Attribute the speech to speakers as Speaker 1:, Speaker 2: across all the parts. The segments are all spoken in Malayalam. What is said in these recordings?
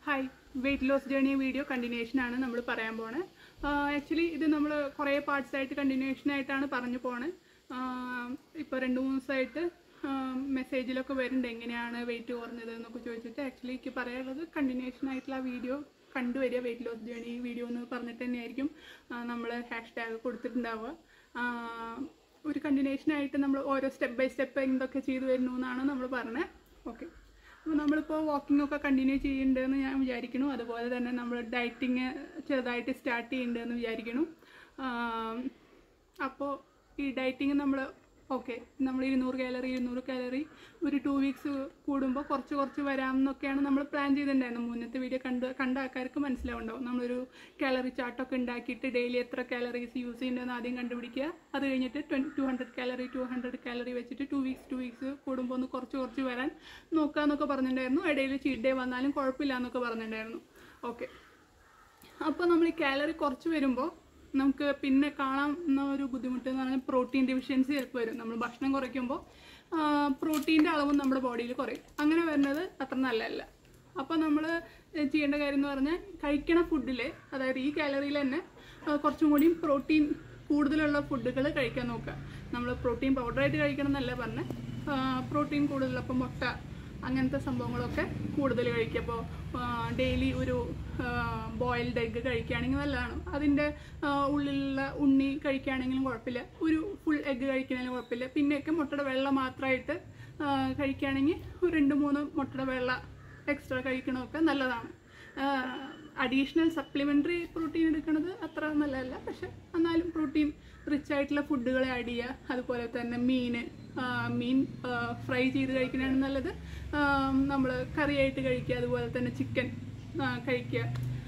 Speaker 1: hi weight loss journey video continuation ആണ് നമ്മൾ പറയാൻ പോണേ ആക്ച്വലി ഇത് നമ്മൾ കുറേ പാർട്സ് ആയിട്ട് കണ്ടിന്യൂഷൻ ആയിട്ടാണ് പറഞ്ഞു പോണേ ഇപ്പോൾ രണ്ട് മൂന്ന് ദിവസമായിട്ട് മെസ്സേജിലൊക്കെ വരുന്നുണ്ട് എങ്ങനെയാണ് വെയിറ്റ് കുറഞ്ഞത് എന്നൊക്കെ ചോദിച്ചിട്ട് ആക്ച്വലി എനിക്ക് പറയാനുള്ളത് കണ്ടിന്യൂഷൻ ആയിട്ടുള്ള വീഡിയോ കണ്ടുവരിക വെയിറ്റ് ലോസ് ജേണി വീഡിയോ എന്ന് പറഞ്ഞിട്ട് തന്നെയായിരിക്കും നമ്മൾ ഹാഷ് ടാഗ് കൊടുത്തിട്ടുണ്ടാവുക ആ, ഒരു കണ്ടിന്യൂഷൻ ആയിട്ട് നമ്മൾ ഓരോ സ്റ്റെപ്പ് ബൈ സ്റ്റെപ്പ് എന്തൊക്കെ ചെയ്തു വരുന്നു എന്നാണ് നമ്മൾ പറഞ്ഞത് ഓക്കെ അപ്പോൾ നമ്മളിപ്പോൾ വാക്കിംഗ് ഒക്കെ കണ്ടിന്യൂ ചെയ്യുന്നുണ്ടെന്ന് ഞാൻ വിചാരിക്കുന്നു അതുപോലെ തന്നെ നമ്മൾ ഡയറ്റിങ് ചെറുതായിട്ട് സ്റ്റാർട്ട് ചെയ്യുന്നുണ്ടെന്ന് വിചാരിക്കുന്നു അപ്പോൾ ഈ ഡയറ്റിങ് നമ്മൾ ഓക്കെ നമ്മൾ ഇരുന്നൂറ് കാലറി ഇരുന്നൂറ് കാലറി ഒരു ടു വീക്സ് കൂടുമ്പോൾ കുറച്ച് കുറച്ച് വരാം എന്നൊക്കെയാണ് നമ്മൾ പ്ലാൻ ചെയ്തിട്ടുണ്ടായിരുന്നത് മുന്നത്തെ വീഡിയോ കണ്ട് കണ്ട ആൾക്കാർക്ക് മനസ്സിലാവുണ്ടാവും നമ്മളൊരു കാലറി ചാർട്ടൊക്കെ ഉണ്ടാക്കിയിട്ട് ഡെയിലി എത്ര കാലറീസ് യൂസ് ചെയ്യുന്നതെന്ന് ആദ്യം കണ്ടുപിടിക്കുക അത് കഴിഞ്ഞിട്ട് twenty two hundred calorie two hundred calorie വെച്ചിട്ട് ടു വീക്സ് ടു വീക്സ് കൂടുമ്പോൾ ഒന്ന് കുറച്ച് കുറച്ച് വരാൻ നോക്കുക എന്നൊക്കെ പറഞ്ഞിട്ടുണ്ടായിരുന്നു ഇടയിൽ ചീറ്റ് ഡേ വന്നാലും കുഴപ്പമില്ല എന്നൊക്കെ പറഞ്ഞിട്ടുണ്ടായിരുന്നു ഓക്കെ അപ്പോൾ നമ്മൾ ഈ കാലറി കുറച്ച് വരുമ്പോൾ നമുക്ക് പിന്നെ കാണാവുന്ന ഒരു ബുദ്ധിമുട്ട് എന്ന് പറഞ്ഞാൽ പ്രോട്ടീൻ ഡെഫിഷ്യൻസി ചിലപ്പോൾ വരും നമ്മൾ ഭക്ഷണം കുറയ്ക്കുമ്പോൾ പ്രോട്ടീൻ്റെ അളവും നമ്മുടെ ബോഡിയിൽ കുറയും അങ്ങനെ വരുന്നത് അത്ര നല്ലതല്ല അപ്പോൾ നമ്മൾ ചെയ്യേണ്ട കാര്യം എന്ന് പറഞ്ഞാൽ കഴിക്കണ ഫുഡിൽ അതായത് ഈ കാലറിയിൽ തന്നെ ആ, കുറച്ചും കൂടി പ്രോട്ടീൻ കൂടുതലുള്ള ഫുഡുകൾ കഴിക്കാൻ നോക്കുക നമ്മൾ പ്രോട്ടീൻ പൗഡറായിട്ട് കഴിക്കണം എന്നല്ല പറഞ്ഞത് പ്രോട്ടീൻ കൂടുതലുള്ള ഇപ്പോൾ മുട്ട അങ്ങനത്തെ സംഭവങ്ങളൊക്കെ കൂടുതൽ കഴിക്കുക അപ്പോൾ ഡെയിലി ഒരു ബോയിൽഡ് എഗ്ഗ് കഴിക്കുകയാണെങ്കിൽ നല്ലതാണ് അതിൻ്റെ ഉള്ളിലുള്ള ഉണ്ണി കഴിക്കുകയാണെങ്കിലും കുഴപ്പമില്ല ഒരു ഫുൾ എഗ്ഗ് കഴിക്കണമെങ്കിലും കുഴപ്പമില്ല പിന്നെയൊക്കെ മുട്ടയുടെ വെള്ള മാത്രമായിട്ട് ആ, കഴിക്കുകയാണെങ്കിൽ ഒരു രണ്ട് മൂന്ന് മുട്ടയുടെ വെള്ള എക്സ്ട്രാ കഴിക്കണമൊക്കെ നല്ലതാണ് അഡീഷണൽ സപ്ലിമെൻ്ററി പ്രോട്ടീൻ എടുക്കുന്നത് അത്ര നല്ലതല്ല പക്ഷെ എന്നാലും പ്രോട്ടീൻ റിച്ച് ആയിട്ടുള്ള ഫുഡുകൾ ആഡ് ചെയ്യുക അതുപോലെ തന്നെ മീൻ മീൻ ഫ്രൈ ചെയ്ത് കഴിക്കുന്നതാണ് നല്ലത് നമ്മൾ കറിയായിട്ട് കഴിക്കുക അതുപോലെ തന്നെ ചിക്കൻ കഴിക്കുക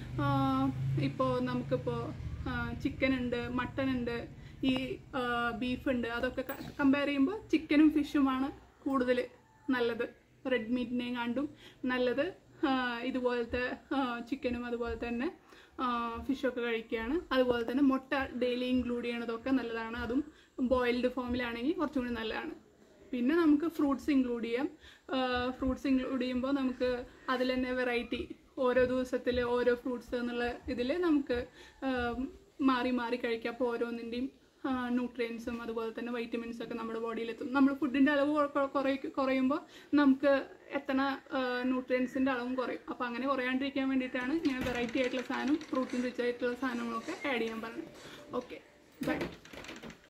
Speaker 1: ഇപ്പോൾ നമുക്കിപ്പോൾ ചിക്കൻ ഉണ്ട് മട്ടൻ ഉണ്ട് ഈ ബീഫ് ഉണ്ട് അതൊക്കെ കമ്പയർ ചെയ്യുമ്പോൾ ചിക്കനും ഫിഷുമാണ് കൂടുതൽ നല്ലത് റെഡ് മീറ്റിനെയും കണ്ടും നല്ലത് ആ, ഇതുപോലത്തെ ചിക്കനും അതുപോലെ തന്നെ ഫിഷൊക്കെ കഴിക്കുകയാണ് അതുപോലെ തന്നെ മുട്ട ഡെയിലി ഇൻക്ലൂഡ് ചെയ്യണതൊക്കെ നല്ലതാണ് അതും ബോയിൽഡ് ഫോമിലാണെങ്കിൽ കുറച്ചും കൂടി നല്ലതാണ് പിന്നെ നമുക്ക് ഫ്രൂട്ട്സ് ഇൻക്ലൂഡ് ചെയ്യാം ഫ്രൂട്ട്സ് ഇൻക്ലൂഡ് ചെയ്യുമ്പോൾ നമുക്ക് അതിൽ തന്നെ വെറൈറ്റി ഓരോ ദിവസത്തിൽ ഓരോ ഫ്രൂട്ട്സ് എന്നുള്ള ഇതിൽ നമുക്ക് ആ, മാറി മാറി കഴിക്കാം അപ്പോൾ ഓരോന്നിൻ്റെയും ന്യൂട്രിയൻസും അതുപോലെ തന്നെ വൈറ്റമിൻസും ഒക്കെ നമ്മുടെ ബോഡിയിലെത്തും നമ്മൾ ഫുഡിൻ്റെ അളവ് കൊ- കുറയ- കുറയുമ്പോൾ നമുക്ക് എത്തണ ന്യൂട്രിയൻസിൻ്റെ അളവും കുറയും അപ്പോൾ അങ്ങനെ കുറയാണ്ടിരിക്കാൻ വേണ്ടിയിട്ടാണ് ഞാൻ വെറൈറ്റി ആയിട്ടുള്ള സാധനം പ്രോട്ടീൻ റിച്ച് ആയിട്ടുള്ള സാധനങ്ങളൊക്കെ ആഡ് ചെയ്യാൻ പറഞ്ഞത് ഓക്കെ ബൈ